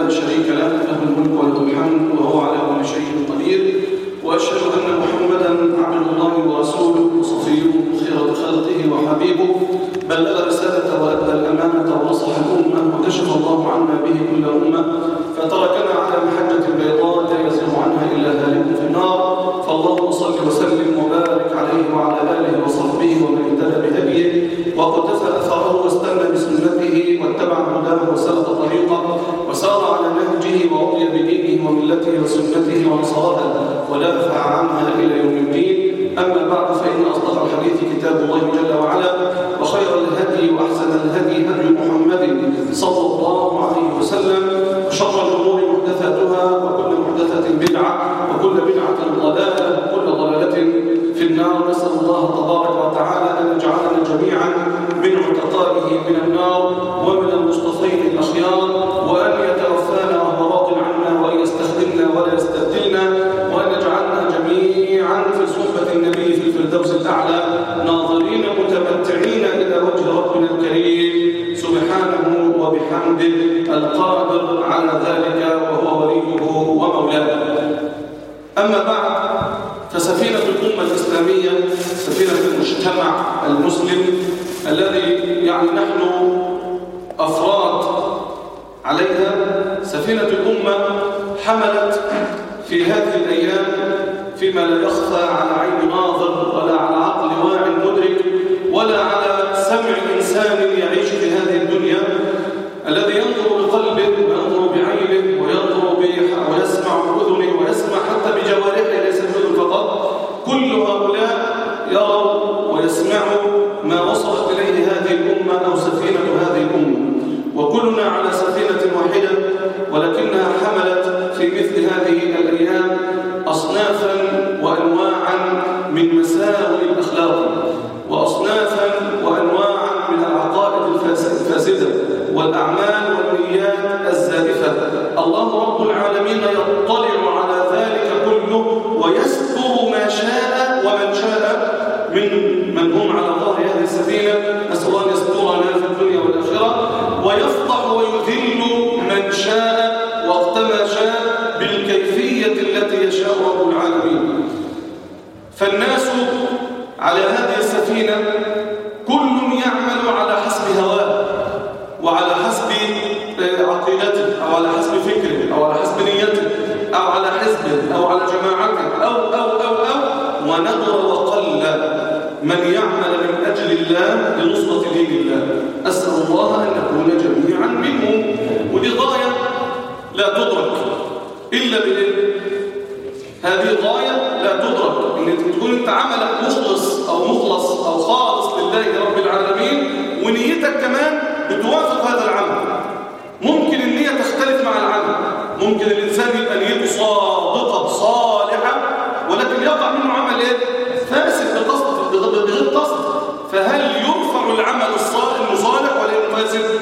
لا شريك له له الملك وله الحمد وهو على كل شيء قدير وأشهد أن محمدا عبد الله ورسوله وصفيه خيرة خلقه وحبيبه بلغ رسالة وأدى الأمانة ونصح الأمة وكشف الله عنا به كل أمة فتركنا على محجة البيضاء لا يزيغ عنها إلا هالك في النار فاللهم صل وسلم وبارك عليه وعلى آله وصحبه ومن اهتدى بهديه وقتفى أثره واستنى بسنته واتبع هداه وسلك طريقه وسار على نهجه ورضي بدينه وملته وسنته ونصرها ودافع عنها إلى يوم الدين أما بعد فإن أصدق الحديث كتاب الله جل وعلا وخير الهدي وأحسن الهدي هدي محمد صلى الله عليه وسلم وشر الأمور محدثاتها وكل محدثة بدعة وكل بدعة ضلالة وكل ضلالة في النار نسأل الله تبارك وتعالى أن يجعلنا جميعا من عتقائه من النار ومن المصطفين الأخيار وأن يتوفانا وهو راض عنا وأن يستخدمنا ولا يستبدلنا وأن يجعلنا جميعا في صحبة النبي في الفردوس الأعلى ناظرين متمتعين إلى وجه ربنا الكريم سبحانه وبحمده القادر على ذلك وهو وليه ومولاه أما بعد فسفينة الأمة الإسلامية سفينة المجتمع المسلم الذي يعني نحن أفراد عليها سفينة الأمة حملت في هذه الأيام فيما لا يخفى على عين ناظر ولا على عقل واع مدرك ولا على سمع إنسان يعيش في هذه الدنيا الذي ينظر بقلبه وينظر بعينه وينظر ويسمع بأذنه ويسمع حتى بجوارحه ليس بأذن فقط كل هؤلاء يروا ويسمعوا ما وصلت إليه هذه الأمة أو سفينة هذه الأمة وكلنا على سفينة واحدة ولكنها حملت في مثل هذه الأيام أصنافا وأنواعا من مساوئ الأخلاق وأصنافا وأنواعا من العقائد الفاسدة والأعمال والنيات الزائفة الله رب العالمين يطلع على ذلك كله ويستر ما شاء ومن شاء من من هم على ظهر هذه السفينة نسأل الله أن يسترنا في الدنيا والآخرة ويفضح ويذل من شاء وقت ما شاء بالكيفية التي يشاء رب العالمين فالناس على هذه السفينة كل يعمل على حسب هواه وعلى حسب عقيدته أو على حسب فكره أو على حسب نيته أو على حزبه أو على جماعته أو أو أو أو ونظر وقل من يعمل من أجل الله لنصرة دين الله أسأل الله أن نكون جميعا منهم ودي غاية لا تدرك إلا بالإذن هذه غاية لا تدرك إن تكون أنت عملك مخلص أو مخلص أو خالص لله رب العالمين ونيتك كمان بتوافق هذا العمل ممكن النية تختلف مع العمل ممكن الإنسان يبقى نيته صادقة صالحة ولكن يقع منه عمل إيه؟ فاسد بقصد بغير قصد فهل يرفع العمل الصالح المصالح ولا فاسد؟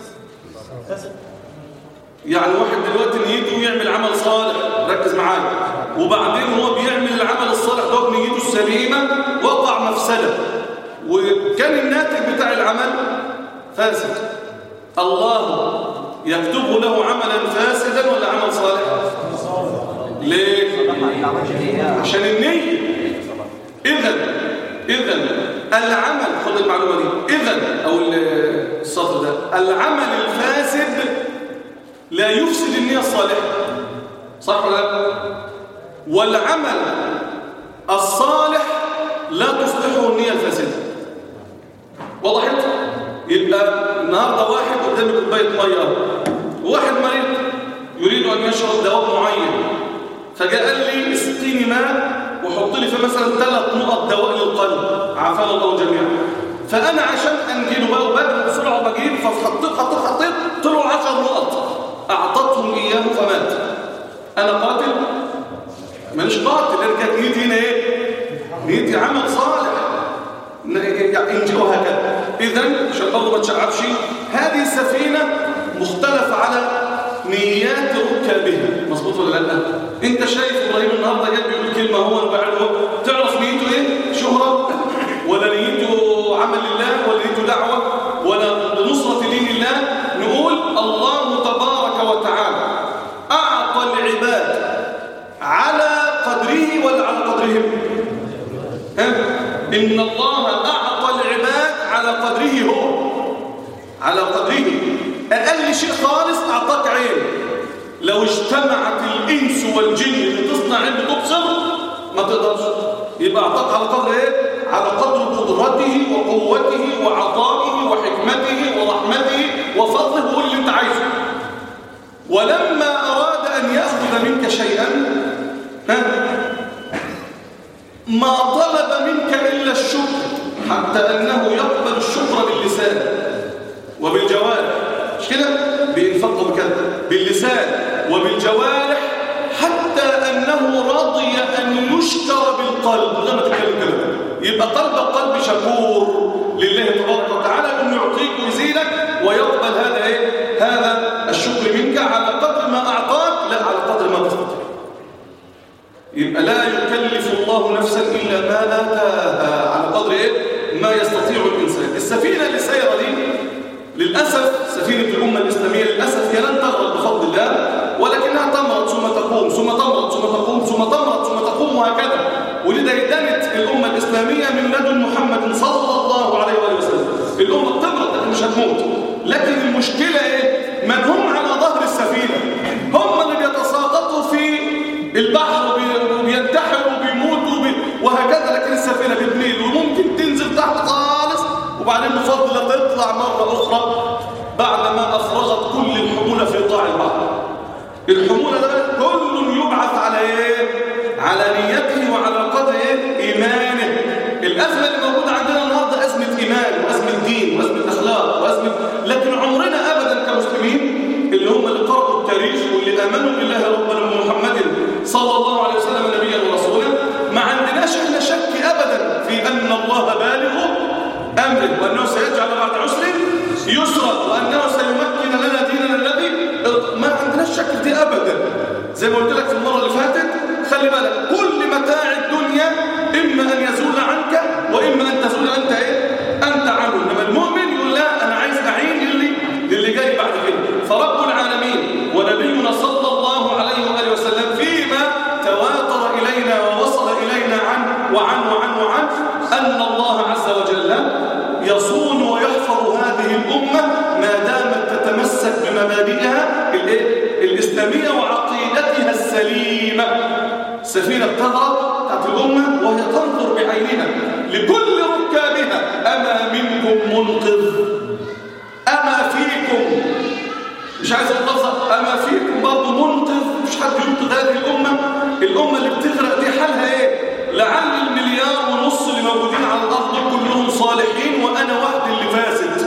يعني واحد دلوقتي نيته يعمل عمل صالح ركز معايا وبعدين هو بيعمل العمل الصالح ده بنيته السليمة وقع مفسدة وكان الناتج بتاع العمل فاسد الله يكتب له عملا فاسدا ولا عمل صالح ليه عشان النية اذا اذا العمل خد المعلومة دي اذا او السطر ده العمل الفاسد لا يفسد النية الصالحة صح ولا لا والعمل الصالح لا تصلحه النية الفاسدة وضحت يبقى النهارده واحد قدامك كوبايه ميه وواحد مريض يريد ان يشرب دواء معين فجاء قال لي اسقيني ماء وحط لي في مثلا ثلاث نقط دواء للقلب عافانا الله جميعا فانا عشان انجله بقى وبدل بسرعه وبجيب فحطيت حطيت حطيت طلعوا 10 نقط اعطتهم اياه فمات انا قاتل مانيش قاتل انا كانت نيتي هنا ايه نيتي عمل صالح انجي وهكذا اذا عشان برضه ما تشعبش هذه السفينه مختلف على نيات ركابها مظبوط ولا لا انت شايف ابراهيم النهارده جاي بيقول كلمه هو وبعده تعرف نيته ايه شهره ولا نيته عمل لله ولا نيته دعوه ولا لنصره دين الله نقول الله تبارك وتعالى إن الله أعطى العباد على قدره هو على قدره أقل شيء خالص أعطاك عين لو اجتمعت الإنس والجن لتصنع عين تبصر ما تقدرش يبقى أعطاك على قدر إيه؟ على قدر قدرته وقوته وعطائه وحكمته ورحمته وفضله هو اللي انت عايزه ولما أراد أن يأخذ منك شيئا ها ما طلب منك إلا الشكر حتى أنه يقبل الشكر باللسان وبالجوارح مش كده؟ بإنفاق بكده باللسان وبالجوارح حتى أنه رضي أن يشكر بالقلب لما تتكلم كده يبقى قلب قلب شكور لله تبارك وتعالى أنه يعطيك ويزيدك ويقبل هذا إيه؟ هذا الشكر منك على قدر ما أعطاك لا على قدر ما تستطيع يبقى لا يكلف الله نفسا إلا ما آتاها على قدر إيه؟ ما يستطيع الإنسان السفينة اللي سيرة دي للأسف سفينة الأمة الإسلامية للأسف هي لن تغرق بفضل الله ولكنها تمرض ثم تقوم ثم تمرض ثم تقوم ثم تمرض ثم تقوم وهكذا ولذا دنت الأمة الإسلامية من لدن محمد صلى الله عليه وآله وسلم الأمة بتمرض لكن مش هتموت لكن المشكلة إيه؟ من هم على ظهر السفينة هم اللي بيتساقطوا في البحر وبينتحروا وبيموتوا وهكذا لكن السفينة بتميل وممكن تنزل تحت خالص وبعدين بفضل الله تطلع مرة أخرى بعدما أفرغت كل الحمولة في قاع البحر الحمولة ده كل يبعث على إيه؟ على نيته وعلى قدر إيه؟ إيمانه الأزمة اللي موجودة عندنا النهاردة أزمة إيمان وأزمة دين وأزمة أخلاق وأزمة لكن عمرنا أبدا كمسلمين اللي هم اللي قرأوا التاريخ واللي آمنوا بالله ربنا محمد صلى الله عليه وسلم نبيا ورسولا ما عندناش احنا شك أبدا في أن الله بالغ أمره وأنه سيجعل بعد عسر يسرا وأنه سيمكن لنا ديننا الذي ما عندناش شك في دي أبدا زي ما قلت لك في المرة اللي فاتت خلي بالك كل متاع الدنيا إما أن يزول عنك وإما أن تزول أنت إيه؟ أنت عنه إنما المؤمن يقول لا أنا عايز أعين للي, للي جاي بعد كده فرب العالمين ونبينا صلى الله عليه وآله وسلم فيما تواتر إلينا ووصل إلينا عنه وعنه وعنه وعنه أن الله عز وجل يصون ويحفظ هذه الأمة ما دامت تتمسك بمبادئها الإسلامية وعقيدتها السليمة سفينة تغرق تحت الأمة وهي تنظر بعينها لكل ركابها أما منكم منقذ أما فيكم مش عايز أقول لفظة أما فيكم برضه منقذ مش حد ينقذ هذه الأمة الأمة اللي بتغرق دي حالها إيه لعل المليار ونص اللي موجودين على الأرض كلهم صالحين وأنا وحدي اللي فاسد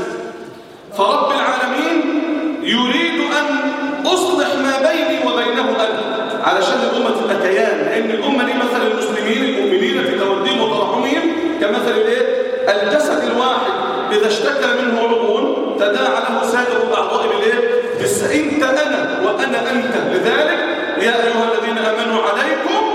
فرب العالمين يريد أن أصلح ما بيني وبينه أنا علشان الأمة تبقى كيان لأن الأمة دي مثل المسلمين المؤمنين في توديهم وترحمهم كمثل الإيه؟ الجسد الواحد إذا اشتكى منه عضو تداعى له سائر الأعضاء بالإيه؟ بس أنت أنا وأنا أنت لذلك يا أيها الذين آمنوا عليكم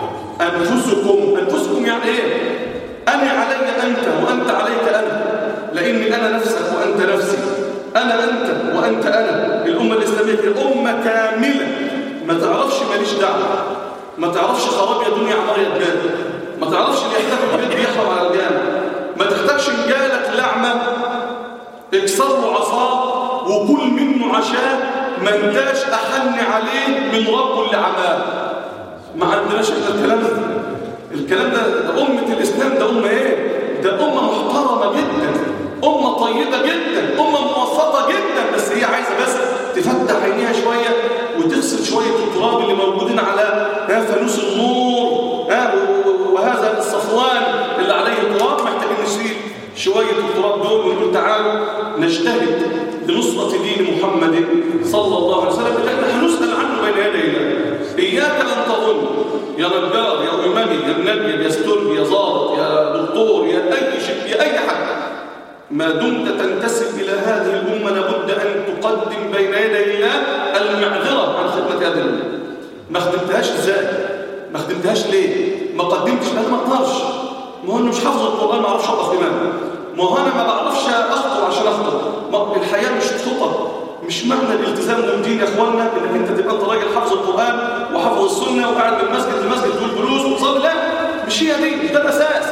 أنفسكم أنفسكم يعني إيه؟ أنا علي أنت وأنت عليك أنا لأني أنا نفسك وأنت نفسي أنا أنت وأنت أنا الأمة الإسلامية هي أمة كاملة ما تعرفش ماليش دعوة ما تعرفش خراب يا دنيا عمار يا دماغ ما تعرفش اللي يحتاج البيت بيحرم على الجامع ما تحتاجش إن جالك لعمة اكسر له عصاه وكل منه عشاه ما انتاش أحن عليه من ربه اللي عماه ما عندناش احنا الكلام ده الكلام ده, ده أمة الإسلام ده أمة إيه؟ ده أمة محترمة جدا أمة طيبة جدا أمة موفقة جدا بس هي عايزة بس تفتح عينيها شوية وتغسل شوية التراب اللي موجودين على فانوس النور ها وهذا الصفوان اللي عليه التراب محتاجين نشيل شوية التراب دول ونقول تعالوا نجتهد لنصرة دين محمد صلى الله عليه وسلم اللي احنا هنسأل عنه بين يدي الله إياك أن تظن يا نجار يا أمامي يا منجم يا ستربي يا ظابط يا دكتور يا أي شيء يا أي حد ما دمت تنتسب إلى هذه الأمة لابد أن تقدم بين يدي الله المعذرة عن خدمة هذه الأمة ما خدمتهاش إزاي؟ ما خدمتهاش ليه؟ ما قدمتش لأنا ما أقدرش ما هو أنا مش حافظ القرآن ما أعرفش أقف إمام ما هو أنا ما بعرفش أخطر عشان أخطر ما الحياة مش خطر مش معنى الالتزام والدين يا اخوانا انك انت تبقى انت راجل حافظ القران وحافظ السنه وقاعد من مسجد لمسجد تقول فلوس وتصلي لا مش هي دي مش ده الاساس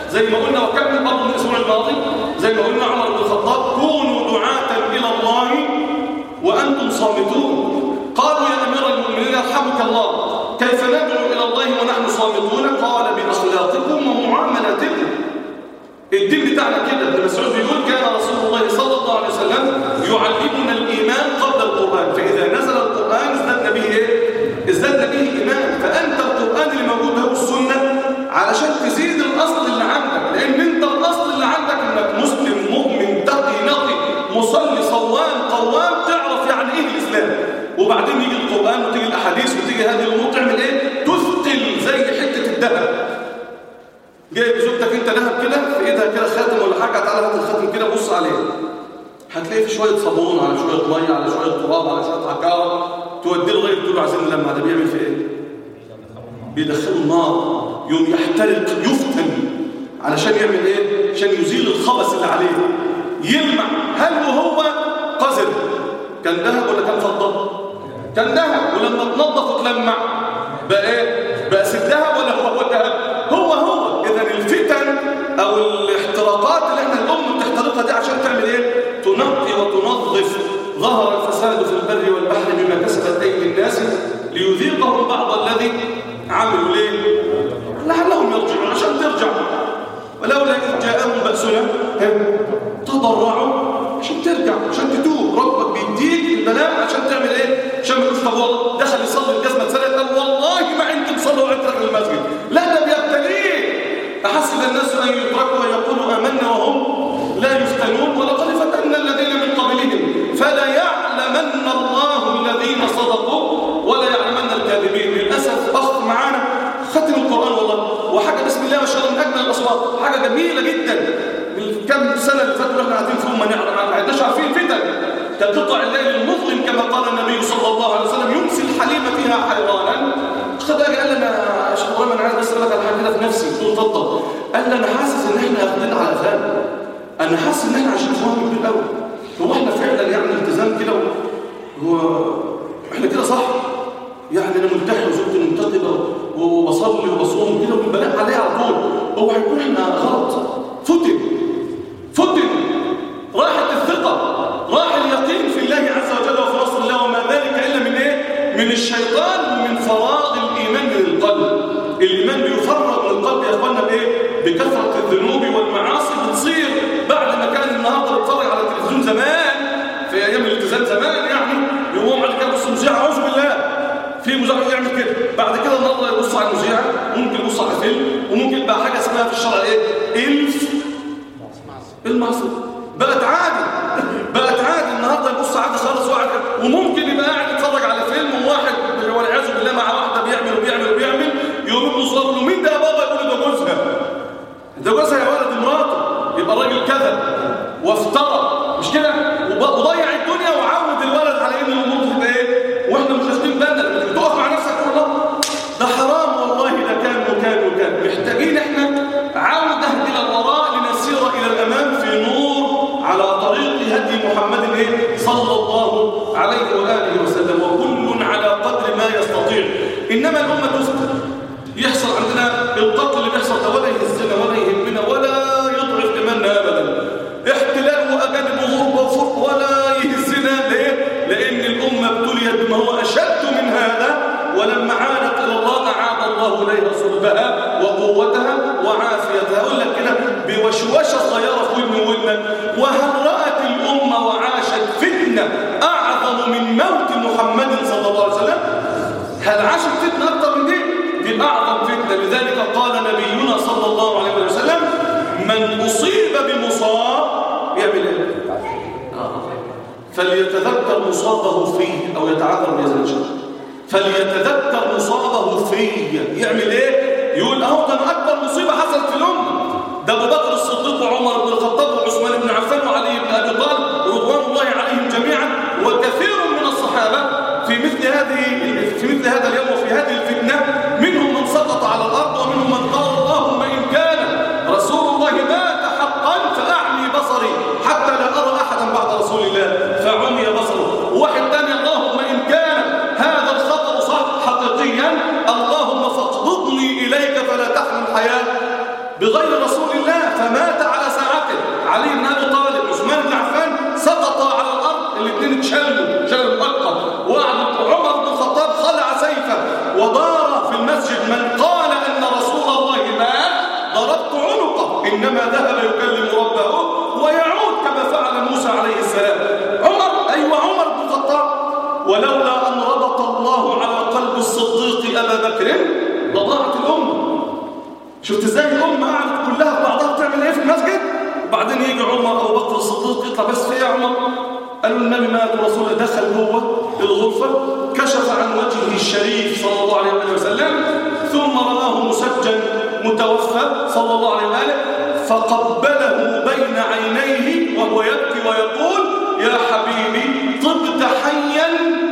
زي ما قلنا وكمل برضه من الاسبوع الماضي زي ما قلنا عمر بن الخطاب كونوا دعاة الى الله وانتم صامتون قالوا يا امير المؤمنين يرحمك الله كيف ندعو الى الله ونحن صامتون قال باخلاقكم ومعاملاتكم الدين بتاعنا كده ابن مسعود بيقول كان رسول الله صلى الله عليه وسلم يعلمنا الايمان قبل القران فاذا نزل القران ازددنا به ايه ازددنا به ايمان فانت القران اللي موجود هو السنه علشان تزيد الاصل اللي عندك لان انت الاصل اللي عندك انك مسلم مؤمن تقي نقي مصلي صوام قوام تعرف يعني ايه الاسلام وبعدين يجي القران وتيجي الاحاديث وتيجي هذه الامور تعمل ايه تثقل زي حته الذهب جايب زوجتك انت ذهب كده في ايدها كده خاتم ولا حاجه تعالى هات الخاتم كده بص عليه هتلاقي في شويه صابون على شويه ميه على شويه تراب على شويه عكاره توديه لغايه تقول له عايزين نلمع ده بيعمل في ايه؟ بيدخله النار يوم يحترق يفتن علشان يعمل ايه؟ عشان يزيل الخبث اللي عليه يلمع هل وهو قذر كان ذهب ولا كان فضه؟ كان ذهب ولما تنظف وتلمع بقى ايه؟ بقى سيد ذهب ولا هو هو الذهب؟ هو هو اذا الفتن او الاحتراقات اللي احنا الام بتحترقها دي عشان تعمل ايه تنقي وتنظف ظهر الفساد في البر والبحر بما كسبت ايدي الناس ليذيقهم بعض الذي عملوا ليه لعلهم يرجعون عشان ترجع ولولا اذ جاءهم باسنا تضرعوا عشان ترجع عشان تتوب ربك بيديك البلاء عشان تعمل ايه عشان ما يقولش طب والله دخل يصلي الجزمه اتسرقت قال والله ما عندي تصلي وعندي داخل المسجد لا ده بيبتليه أحسب الناس أن يتركوا ويقولوا آمنا وهم لا يفتنون ولقد فتنا الذين من قبلهم فلا يعلمن الله الذين صدقوا ولا يعلمن الكاذبين للأسف أخ معانا ختم القرآن والله وحاجة بسم الله ما شاء الله من أجمل الأصوات حاجة جميلة جدا من كم سنة اللي فاتوا احنا قاعدين فيهم ما نعرف ما عندناش عارفين فتن كقطع الليل المظلم كما قال النبي صلى الله عليه وسلم يمسي الحليم فيها حيرانا خد اجي قال انا يا شيخ ابراهيم انا عايز بس اقول لك على حاجه كده في نفسي قلت له اتفضل قال لي انا حاسس ان احنا واخدين على قفانا انا حاسس ان احنا عايشين في وهم كبير قوي هو احنا فعلا يعني التزام كده هو احنا كده صح يعني انا ملتحي وزوجتي منتقبه وبصلي وبصوم كده وبنبلغ عليه على طول هو هيكون احنا غلط فتن فتن راحت الثقه راح اليقين في الله عز وجل وفي نصر الله وما ذلك الا من ايه من الشيطان ومن فراغ الايمان من القلب الايمان بيفرغ من القلب يا اخوانا بايه بكثره الذنوب والمعاصي بتصير بعد ما كان النهارده بيتفرج على التلفزيون زمان في ايام الالتزام زمان يعني يقوم بعد كده يبص مذيع اعوذ بالله في مذيع يعمل كده بعد كده النهارده يبص على المذيع ممكن يبص على فيلم وممكن بقى حاجه اسمها في الشرع ايه الف المعصيه بقت عادي بقت عادي النهارده يبص عادي خالص واحد وممكن يبقى قاعد يتفرج على فيلم وواحد والعياذ بالله مع واحده بيعمل وبيعمل وبيعمل يقوم ابنه صغير له مين ده يا بابا يقول له ده جوزها ده جوزها يا ولد مراته يبقى راجل كذب وافترى مش كده وضيع الدنيا وعود الولد على ان الامور تبقى ايه واحنا مش واخدين بالنا تقف مع نفسك تقول الله ده حرام والله ده كان وكان وكان محتاجين احنا عوده الى الوراء لنسير الى الامام في نور على طريق هدي محمد ايه صلى الله عليه واله وسلم وكل على قدر ما يستطيع انما الامه تفتن يحصل عندنا القتل اللي بيحصل ده ولا يهزنا ولا يهمنا ولا يضعف ايماننا ابدا احتلال واجانب وغربه وفرق ولا يهزنا ليه لان الامه ابتليت بما هو اشد من هذا ولما عادت الى الله اعاد الله اليها صلبها وقوتها وعافيتها اقول لك كده بوشوشه صغيره في ودن ودنك وهل رات الامه وعاشت فتنه اعظم من موت محمد صلى الله عليه وسلم هل عاشت فتنه اكثر من دي دي اعظم فتنه لذلك قال نبينا صلى الله عليه وسلم من اصيب بمصاب يعمل ايه فليتذكر مصابه فيه او يتعذر بهذا الشيء فليتذكر مصابه فيه يعمل ايه يقول اهو كان اكبر مصيبه حصلت في الامه ده ابو بكر الصديق وعمر بن الخطاب وعثمان بن عفان وعلي بن ابي طالب رضوان الله عليهم جميعا وكثير من الصحابه في مثل هذه في مثل هذا اليوم وفي هذه الفتنه منهم من سقط على الارض ومنهم من قال اللهم ان كان رسول الله مات حقا فاعمي بصري حتى لا ارى احدا بعد رسول الله فعمي بصره واحد ثاني اللهم ان كان هذا الخطر صح حقيقيا اللهم فاقبضني اليك فلا تحمل الحياه بغير رسول رسول الله فمات على ساعته علي بن ابي طالب عثمان بن عفان سقط على الارض الاثنين اتشلوا شلوا القطه وقعد عمر بن الخطاب خلع سيفه ودار في المسجد من قال ان رسول الله مات ضربت عنقه انما ذهب يكلم ربه ويعود كما فعل موسى عليه السلام عمر ايوه عمر بن الخطاب ولولا ان ربط الله على قلب الصديق ابا بكر لضاعت الامه شفت ازاي الامه قعدت كلها في بعضها بتعمل ايه في المسجد وبعدين يجي عمر ابو بكر الصديق يطلع بس في ايه يا عمر قالوا النبي مات ورسول الله دخل جوه الغرفه كشف عن وجهه الشريف صلى الله عليه وسلم ثم رآه مسجن متوفى صلى الله عليه وآله فقبله بين عينيه وهو يبكي ويقول يا حبيبي طبت حيا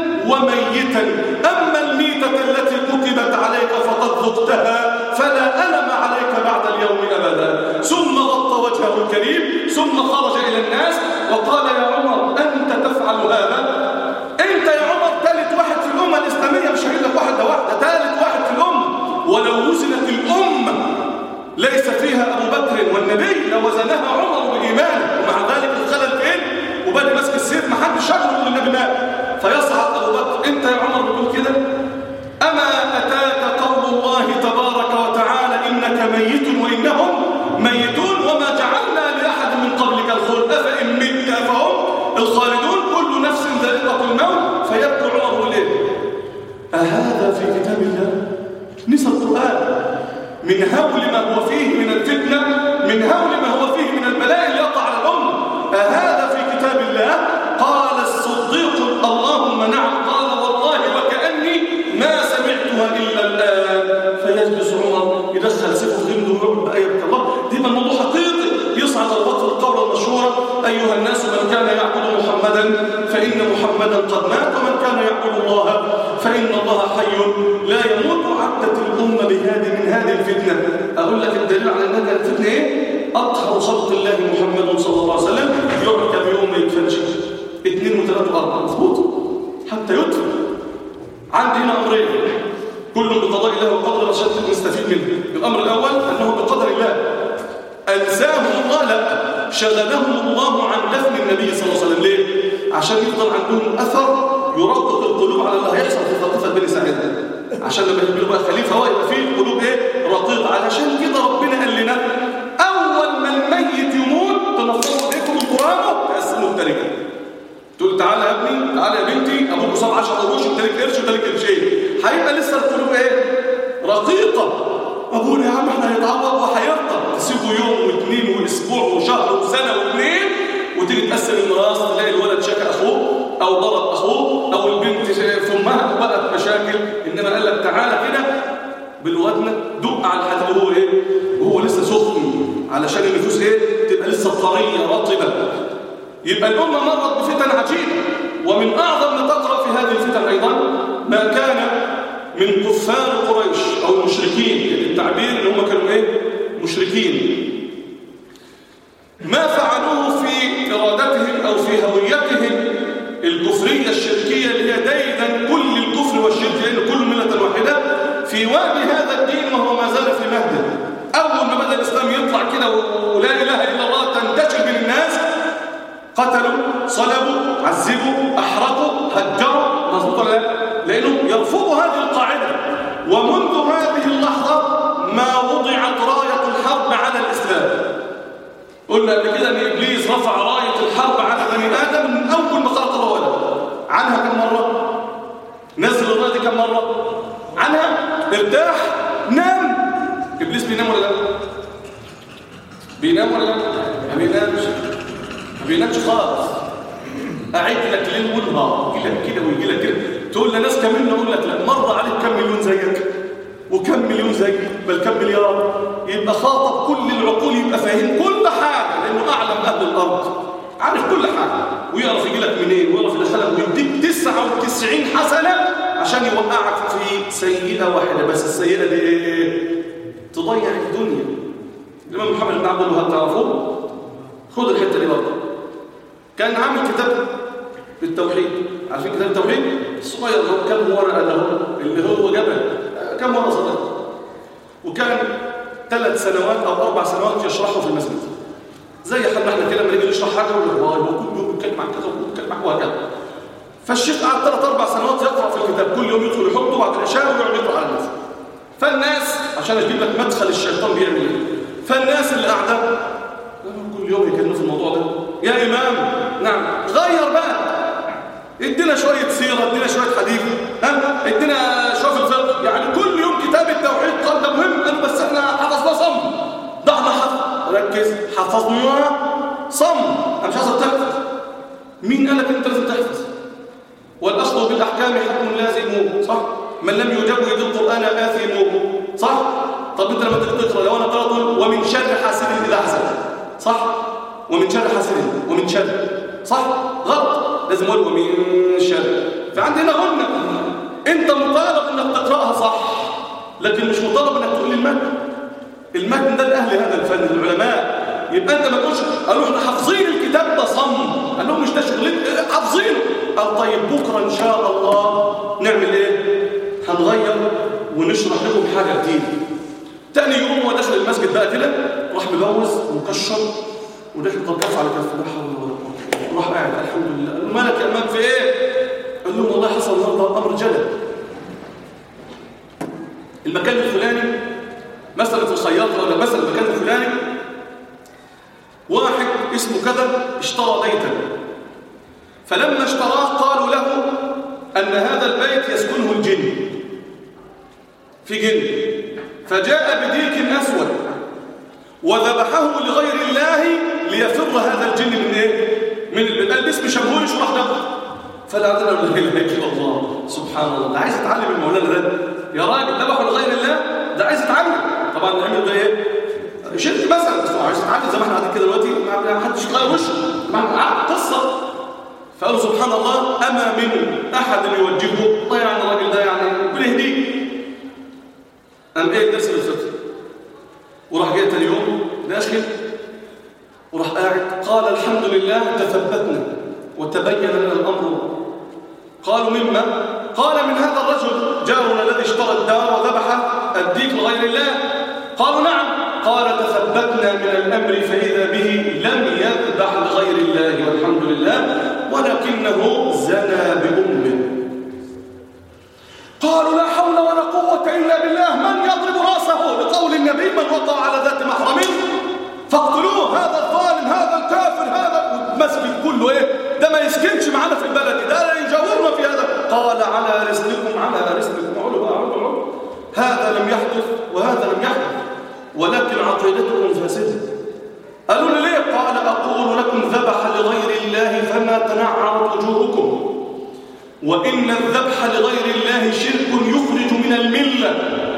وميتا أما الميتة التي كتبت عليك فقد ذقتها فلا ألم عليك بعد اليوم أبدا ثم غطى وجهه الكريم ثم خرج إلى الناس وقال يا عمر أنت تفعل هذا أنت يا عمر ثالث واحد في الأمة الإسلامية مش هقول لك واحد ده واحد ده ثالث واحد في الأمة ولو وزنت الأمة ليس فيها أبو بكر والنبي لوزنها عمر بإيمانه ومع ذلك الخلل فين وبدأ ماسك السيف ما حدش شغله النبي مات فيصعد أبو بكر أنت يا عمر بتقول كده أما أتاك قول الله تبارك وتعالى إنك ميت وإنهم ميتون وما جعلنا لأحد من قبلك الخلد أفإن مت فهم الخالدون كل نفس ذائقة الموت فيبكي عمر إليه أهذا في كتاب الله نسى القرآن من هول ما هو فيه من الفتنة من هول ما هو فيه من البلاء اللي يقع على الأمة أهذا في كتاب الله قال الصديق اللهم نعم قال والله وكأني ما سمعتها إلا الآن فيجلس عمر يدخل سيفه في غمده ويقعد بآية الله دي من موضوع حقيقي يصعد الوقت القول المشهورة أيها الناس من كان يعبد محمدا فإن محمدا قد مات ومن كان يعبد الله فإن الله حي لا يموت عدت الأمة بهذه من هذه الفتنة أقول لك الدليل على أن هذه الفتنة إيه؟ أطهر خلق الله محمد صلى الله عليه وسلم يعكب يوم ما يدفنش اثنين وثلاثة وأربعة مظبوط حتى يدفن عندي هنا أمرين كل بقضاء الله وقدر عشان نستفيد منه الأمر الأول أنه بقدر الله ألزاهم الله لا شغلهم الله عن دفن النبي صلى الله عليه وسلم ليه؟ عشان يفضل عندهم أثر يرقق القلوب على اللي هيحصل في خطيفة بني ساعدة عشان لما يجيبوا بقى خليفة هو يبقى فيه القلوب ايه؟ رقيقة علشان كده ربنا قال لنا أول ما الميت يموت تنفضوا ايديكم القرآن تقسموا التركة تقول تعالى يا ابني تعالى يا بنتي ابوك صاب 10 قروش وادالك قرش وادالك قرشين هيبقى لسه القلوب ايه؟ رقيقة ابونا يا عم احنا هيتعوض وهيرضى تسيبه يوم واثنين واسبوع وشهر وسنه واثنين وتيجي تقسم الميراث تلاقي الولد شكى اخوه او ضرب اخوه او البنت في امها بقت مشاكل انما قال لك تعالى كده بالودنه دق على الحديد وهو ايه وهو لسه سخن علشان النفوس ايه تبقى لسه طريه رطبه يبقى الامه مرت بفتن عجيبه ومن اعظم ما تقرا في هذه الفتن ايضا ما كان من كفار قريش او المشركين التعبير اللي هم كانوا ايه مشركين ما فعلوه في ارادتهم او في هويتهم الكفريه الشركيه اللي هي دايما كل الكفر والشرك لان كل مله واحده في وادي هذا الدين وهو ما زال في مهده اول ما بدا الاسلام يطلع كده ولا اله الا الله تنتشر بين الناس قتلوا صلبوا عذبوا احرقوا هجروا مظبوط ولا لا لانه يرفضوا هذه القاعده ومنذ هذه اللحظه ما وضعت رايه الحرب على الاسلام قلنا قبل كده ان ابليس رفع رايه الحرب على بني ادم من اول ما خلق الله ولد عنها كم مره نزل الرايه دي كم مره عنها ارتاح نام ابليس بينام ولا لا بينام ولا لا ما بينامش ما بينامش خالص اعد لك ليل ونهار يجي لك كده ويجي لك كده تقول لناس كمان اقول لك لا مر عليك كم مليون زيك وكم مليون زيك بل كم مليار يبقى خاطب كل العقول يبقى فاهم كل حاجه لانه اعلم اهل الارض عارف كل حاجه ويعرف يجي لك منين ويعرف يدخلك ويديك 99 حسنه عشان يوقعك في سيئه واحده بس السيئه دي ايه تضيع الدنيا الامام محمد بن عبد الوهاب تعرفوه خد الحته دي برضه كان عامل كتاب بالتوحيد عارفين كتاب التوحيد الصغير ده كم ورقه له اللي هو جبل كم ورقه صغيره وكان ثلاث ثلاث سنوات او اربع سنوات يشرحه في المسجد زي حالنا احنا كده لما نيجي نشرح حاجه يقول لك والله هو كل يوم بيتكلم عن كذا وبيتكلم عن وهكذا فالشيخ قعد ثلاث اربع سنوات يقرا في الكتاب كل يوم يدخل يحطه بعد العشاء ويقعد يقرا على الناس فالناس عشان اجيب لك مدخل الشيطان بيعمل ايه فالناس اللي قاعده كل يوم يكلموا في الموضوع ده يا امام نعم غير بقى ادينا شويه سيره ادينا شويه حديث ها ادينا شويه في الفقه يعني كل يوم كتاب التوحيد قال ده مهم قالوا بس احنا حفظناه صم ضعنا حفظ ركز حفظناه صم انا مش عايز تحفظ مين قال لك انت لازم تحفظ والاصل بالاحكام حكم لازم صح من لم يجود القران اثم صح طب انت لما تيجي تقرا لو انا قرات ومن شر حاسد اذا حسد صح ومن شر حاسد ومن شر صح غلط لازم اقول ومن شر فعندنا غنة انت مطالب انك تقراها صح لكن مش مطالب انك تقول المتن المتن ده لاهل هذا الفن العلماء يبقى انت ما تقولش قالوا احنا حافظين الكتاب ده صم قال لهم مش ده شغلتنا حافظينه قال طيب بكره ان شاء الله نعمل ايه هنغير ونشرح لكم حاجه جديده تاني يوم هو داخل المسجد بقى كده راح ملوز ومكشر وداخل كف على كف لا حول ولا قوه راح قاعد الحمد لله قال له مالك يا امام في ايه قال لهم والله حصل النهارده امر جلل المكان الفلاني مثلا في الخياطه ولا مثلا المكان الفلاني واحد اسمه كذا اشترى بيتا فلما اشتراه قالوا له ان هذا البيت يسكنه الجن في جن فجاء بديك اسود وذبحه لغير الله ليفر هذا الجن من ايه من البيت قال باسم شمهوري شو راح ناخد فلا عندنا لا اله الا الله سبحان الله ده عايز يتعلم المولانا ده يا راجل ذبحه لغير الله ده عايز يتعلم طبعا نعمل ده ايه شرك مثلا بس هو عايز يتعلم زي ما احنا قاعدين كده دلوقتي ما حدش يغير وشه مع قصه فقالوا سبحان الله اما من احد يوجهه الله يعني الراجل ده يعني ربنا يهديه قام ايه درس الفقه وراح جاي تاني يوم داخل وراح قاعد قال الحمد لله تثبتنا وتبين لنا الامر قالوا مما قال من هذا الرجل جارنا الذي اشترى الدار وذبح الديك لغير الله قالوا نعم قال تثبتنا من الامر فاذا به لم يذبح لغير الله والحمد لله ولكنه زنى بامه قالوا لا حول ولا قوه الا بالله من يضرب راسه لقول النبي من وقع على ذات محرم فاقتلوه هذا الظالم هذا الكافر هذا المسجد كله ايه ده ما يسكنش معانا في البلد ده لا يجاورنا في هذا قال على رسلكم على رسلكم علوا بقى علوا علوا هذا لم يحدث وهذا لم يحدث ولكن عقيدتكم فاسده قالوا لي ليه قال اقول لكم ذبح لغير الله فما تنعرت وجوهكم وان الذبح لغير الله شرك يخرج من المله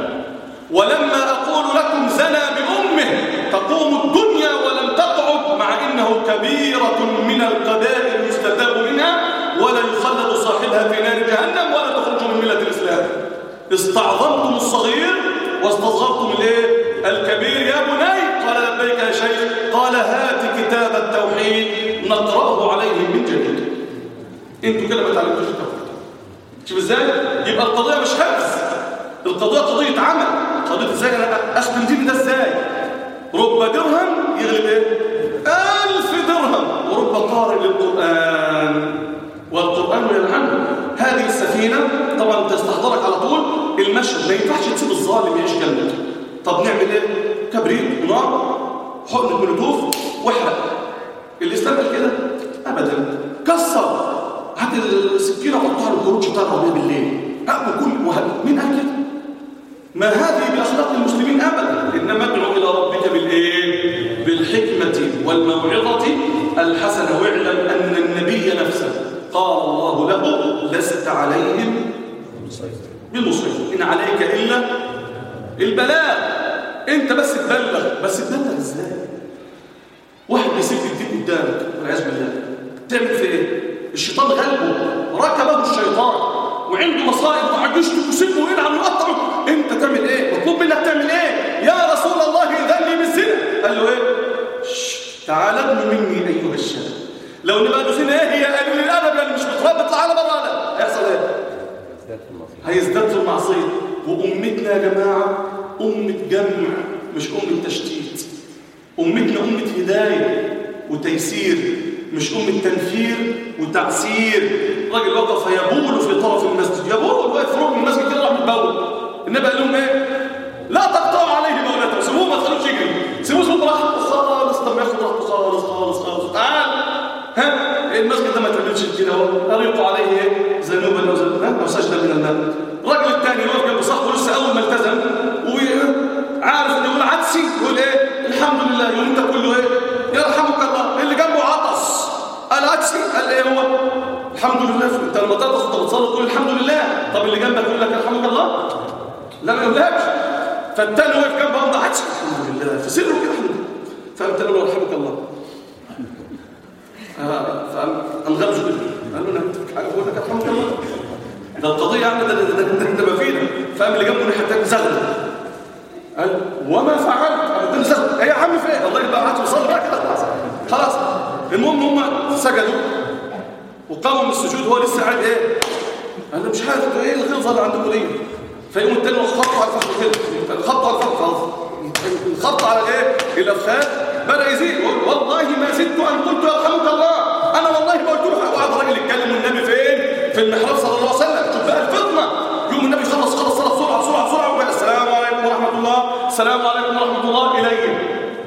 ولما اقول لكم زنى بامه تقوم الدنيا ولم تقعد مع انه كبيره من القبائل يستتاب منها ولا يخلد صاحبها في نار جهنم ولا تخرج من مله الاسلام استعظمتم الصغير واستصغرتم الايه الكبير يا بني قال لبيك يا شيخ قال هات كتاب التوحيد نقراه عليهم من جديد انتوا كده ما تعلمتوش التوحيد شوف ازاي يبقى القضيه مش حفظ القضيه قضيه عمل قضيه ازاي انا اخدم دين ده ازاي رب درهم يغلب ايه ألف درهم ورب قارئ للقرآن والقرآن يلعنه هذه السفينة طبعا تستحضرك على طول المشهد ما ينفعش تسيب الظالم يعيش جنبك طب نعمل ايه كبريت ونار حقن مولوتوف واحرق الاسلام قال كده ابدا كسر هات السكينه حطها على الكروتش بتاع العربيه بالليل أه وكل وهل مين قال كده ما هذه باخلاق المسلمين ابدا انما ادعو الى ربك بالايه بالحكمه والموعظه الحسنه واعلم ان النبي نفسه قال الله له لست عليهم بالمسيطر ان عليك الا البلاغ انت بس تبلغ بس تبلغ ازاي واحد بيسيب الدين قدامك والعياذ بالله تعمل في ايه الشيطان غلبه ركبه الشيطان وعنده مصائب وقعد يشتم ويسب ويلعن ويقطع انت تعمل ايه مطلوب منك تعمل ايه يا رسول الله اذن لي بالزنا قال له ايه تعال ابن مني ايها الشاب لو نبقى زنا ايه هي قالوا الادب لان مش متربط تعالى بره انا هيحصل ايه هيزداد في المعصيه وامتنا يا جماعه امه جمع مش أمة تشتيت أمتنا أمة هداية وتيسير مش أمة تنفير وتعسير راجل وقف يبول في طرف المسجد يبول واقف في ركن المسجد كده راح بيبول النبي قال لهم ايه لا تقطعوا عليه بولته سيبوه ما تخلوش يجري سيبوه سيبوه براحته خالص طب ياخد راحته خالص خالص خالص تعال ها المسجد ده ما تعملش كده اهو اريقوا عليه ايه ذنوبا او ذنوبا او سجده من الماء الراجل الثاني واقف جنب صاحبه لسه اول ما التزم وعارف انه يقول عدسي يقول ايه الحمد لله يقول انت كله ايه يرحمك الله اللي جنبه عطس قال عدسي قال ايه هو الحمد لله انت لما تعطس انت بتصلي تقول الحمد لله طب اللي جنبك يقول لك يرحمك الله لا ما يقولكش فالتاني واقف جنبه قام عدسي الحمد لله في سره كده الحمد لله فقام تاني يرحمك الله فانغمزوا كده قال له انا حاجه بقول لك الحمد لله ده القضيه يعني ده ده ده, ده ما فينا فقام اللي جنبه ناحيه الثانيه زغل قال وما فعلت قال له زغل ايه يا عم في ايه الله يبقى قعدت وصلي بقى كده خلاص خلاص المهم هم سجدوا وقاموا من السجود وهو لسه قاعد ايه قال له مش عارف ايه الغلظه اللي عندكم دي فيقوم التاني خط على الفخذ كده الخط على الفخذ خلاص الخط على الايه الافخاذ بدا يزيد والله ما زدت ان قلت يرحمك الله انا والله ما قلت له وقعد راجل يتكلم والنبي فين في المحراب صلى الله عليه وسلم شوف بقى الفطنه يوم النبي خلص خلص صلاه بسرعه بسرعه بسرعه وبقى السلام عليكم ورحمه الله السلام عليكم ورحمه الله الي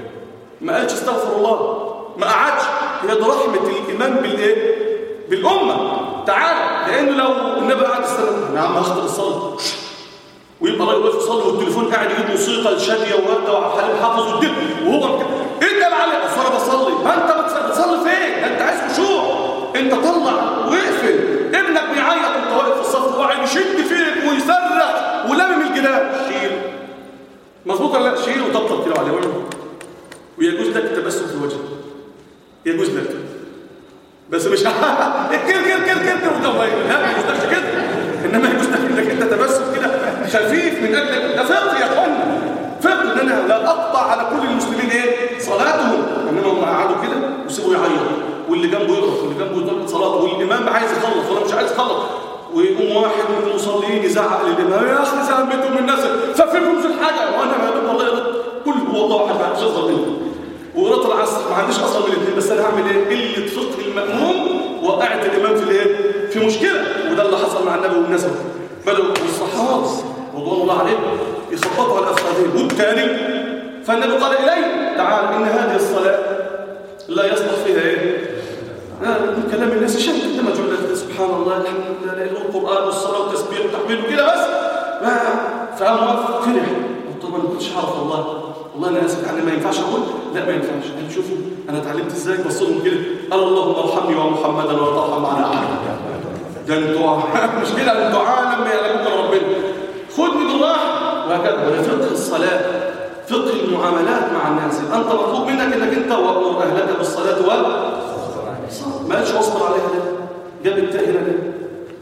ما قالش استغفر الله ما قعدش هي دي رحمه الايمان بالايه بالامه تعالى لانه لو النبي قعد استنى يا عم اخطر الصلاه ويبقى راجل واقف يصلي والتليفون قاعد يجيب موسيقى شاديه وورده وعبد الحليم حافظ والدب وهو مك... ايه ده علي اصل انا بصلي ما انت بتصلي فين انت عايز خشوع انت طلع واقفل ابنك بيعيط وانت واقف في الصف وقاعد يشد فيك ويصرخ ولامم الجدار شيل مظبوط ولا لا شيل وطبطب كده عليه وجهه ويجوز لك التبسم في الوجه يجوز لك بس مش كده كده كده كده كده وده لا ما يجوزلكش كده انما يجوز لك انك انت تبسم كده خفيف من اجل ده فقه يا اخوانا فقه ان انا لا اقطع على كل المسلمين ايه صلاتهم انما هم قعدوا كده وسيبوا يعيط واللي جنبه يقرا واللي جنبه يطلق صلاته والامام عايز يخلص ولا مش عايز يخلص ويقوم واحد من المصلين يزعق للامام يا اخي زعمتهم الناس ففيكم في الحاجه وانا ما بين والله يرد كل هو الله احد ما عنديش افضل منه وقراءه العصر ما عنديش اصلا من الاثنين بس انا هعمل ايه قله فقه الماموم وقعت الامام في الايه في مشكله وده اللي حصل مع النبي والناس بدأوا الصحابة رضوان الله عليهم يخبطوا على أفخاذهم والتاني فالنبي قال إلي تعال إن هذه الصلاة لا يصلح فيها إيه من كلام الناس شيء كده ما جملة سبحان الله الحمد لله لا القرآن والصلاة والتسبيح والتحميل وكده بس فقام واقف فرح طبعا ما كنتش عارف والله والله انا اسف يعني ما ينفعش اقول لا ما ينفعش قال شوفوا انا اتعلمت ازاي بصلهم كده قال اللهم ارحمني ومحمدا ولا ترحم على احد ده انتوا مش كده انتوا عالم يعلمكم ربنا خدني بالراحه وهكذا وده فقه الصلاه فقه المعاملات مع الناس انت مطلوب منك انك انت وامر اهلك بالصلاه وال ما قالش اصبر عليها ده جاب التاء هنا ليه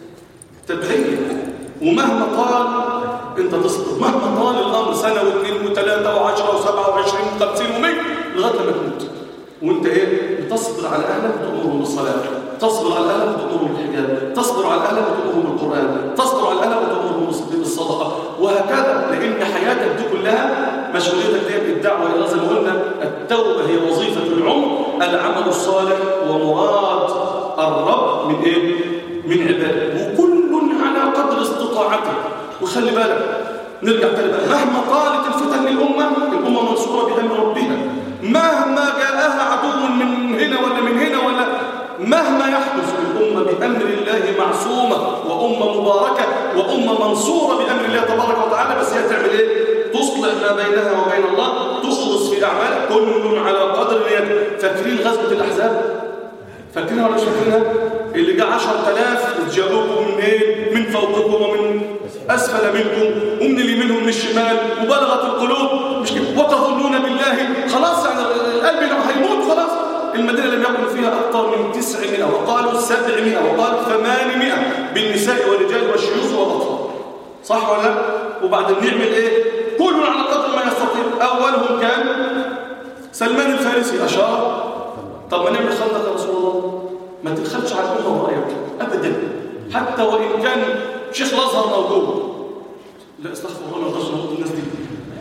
تبعيه ومهما طال انت تصبر مهما طال الامر سنه واثنين وثلاثه وعشره وسبعه وعشرين وخمسين ومية لغايه لما تموت وانت ايه بتصبر على اهلك وتامرهم بالصلاه تصبر على اهلك وتامرهم بالحجاب تصبر على اهلك وتامرهم بالقران تصبر على اهلك وتامرهم بالصدقه وهكذا لان حياتك دي كلها مشغوليتك دي بالدعوه الى زي ما قلنا التوبه هي وظيفه العمر العمل الصالح ومراد الرب من ايه من عباده وكل على قدر استطاعته وخلي بالك نرجع تاني بقى مهما طالت الفتن للامه الامه منصوره بامر ربها مهما جاءها عدو من هنا ولا من هنا ولا مهما يحدث الأمة بأمر الله معصومة وأمة مباركة وأمة منصورة بأمر الله تبارك وتعالى بس هي تعمل إيه؟ تصلح ما بينها وبين الله تخلص في أعمالها كل على قدر نيته فاكرين غزوة الأحزاب؟ فاكرينها ولا مش فاكرينها؟ اللي جاء 10000 جاءوكم من ايه؟ من فوقكم ومن اسفل منكم ومن اليمين ومن الشمال وبلغت القلوب مش كده وتظنون بالله خلاص يعني القلب لو هيموت خلاص المدينة لم يكن فيها أكثر من 900 وقالوا 700 وقالوا 800 بالنساء والرجال والشيوخ والأطفال صح ولا لا؟ وبعدين نعمل إيه؟ كل على قدر ما يستطيع أولهم كان سلمان الفارسي أشار طب ما نعمل خندق يا رسول الله ما تدخلش على الأمة برأيك أبدا حتى وإن كان شيخ الأزهر موجود لا استغفر الله ما نقدرش نقول الناس دي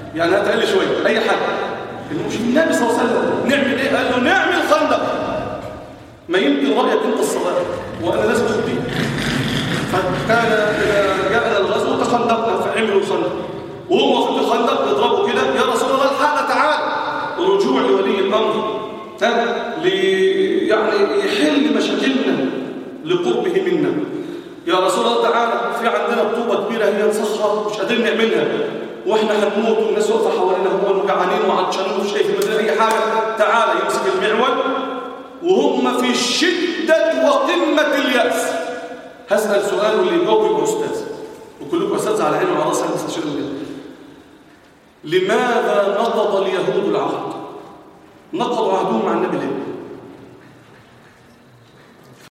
يعني هتقل شويه اي حاجه مش النبي صلى الله عليه وسلم نعمل ايه قال له نعمل خندق ما يمكن رايك انت الصلاه وانا لازم اخديه فكان اذا جاءنا الغزو تخندقنا فعملوا الخندق وهو في الخندق يضربوا كده يا رسول الله الحق تعال رجوع لولي الامر ها لي يعني يحل مشاكلنا لقربه منا يا رسول الله تعالى في عندنا بطوبه كبيره هي نصخر مش قادرين نعملها واحنا هنموت والناس واقفه حوالينا هو جعانين وعطشانين ومش شايفين مثلا اي حاجه تعالى يمسك المعول وهم في شده وقمه الياس هسال سؤال واللي يجاوب يبقى استاذ وكلكم اساتذه على عيني وعلى راسي مستشير لماذا نقض اليهود العهد نقضوا عهدهم مع النبي ليه